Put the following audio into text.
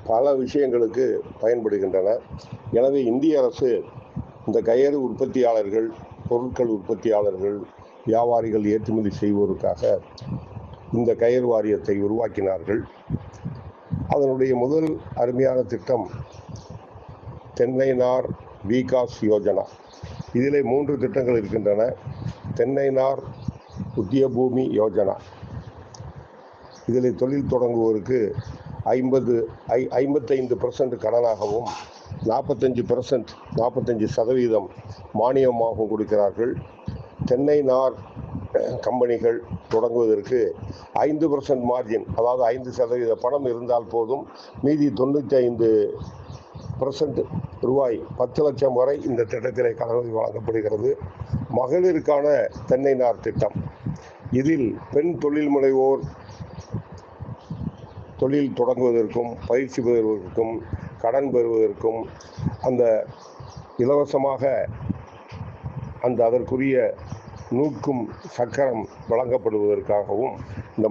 பல விஷயங்களுக்கு பயன்படுகின்றன எனவே இந்திய அரசு இந்த கயிறு உற்பத்தியாளர்கள் பொருட்கள் உற்பத்தியாளர்கள் வியாபாரிகள் ஏற்றுமதி செய்வோருக்காக இந்த கயிறு வாரியத்தை உருவாக்கினார்கள் அதனுடைய முதல் அருமையான திட்டம் தென்னை நார் விகாஸ் யோஜனா இதிலே மூன்று திட்டங்கள் இருக்கின்றன தென்னை நார் உத்தியபூமி யோஜனா இதில் தொழில் தொடங்குவோருக்கு ஐம்பது ஐ ஐம்பத்தைந்து பர்சன்ட் கடனாகவும் நாற்பத்தஞ்சு பர்சன்ட் நாற்பத்தஞ்சு சதவீதம் மானியமாகவும் கொடுக்கிறார்கள் தென்னை நார் கம்பெனிகள் தொடங்குவதற்கு ஐந்து பர்சன்ட் மார்ஜின் அதாவது ஐந்து சதவீத பணம் இருந்தால் போதும் மீதி தொண்ணூற்றி ஐந்து பர்சன்ட் ரூபாய் பத்து லட்சம் வரை இந்த திட்டத்திலே கடனுதவி வழங்கப்படுகிறது மகளிருக்கான தென்னை நார் திட்டம் இதில் பெண் தொழில் முனைவோர் தொழில் தொடங்குவதற்கும் பயிற்சி பெறுவதற்கும் கடன் பெறுவதற்கும் அந்த இலவசமாக அந்த அதற்குரிய நூற்கும் சக்கரம் வழங்கப்படுவதற்காகவும் இந்த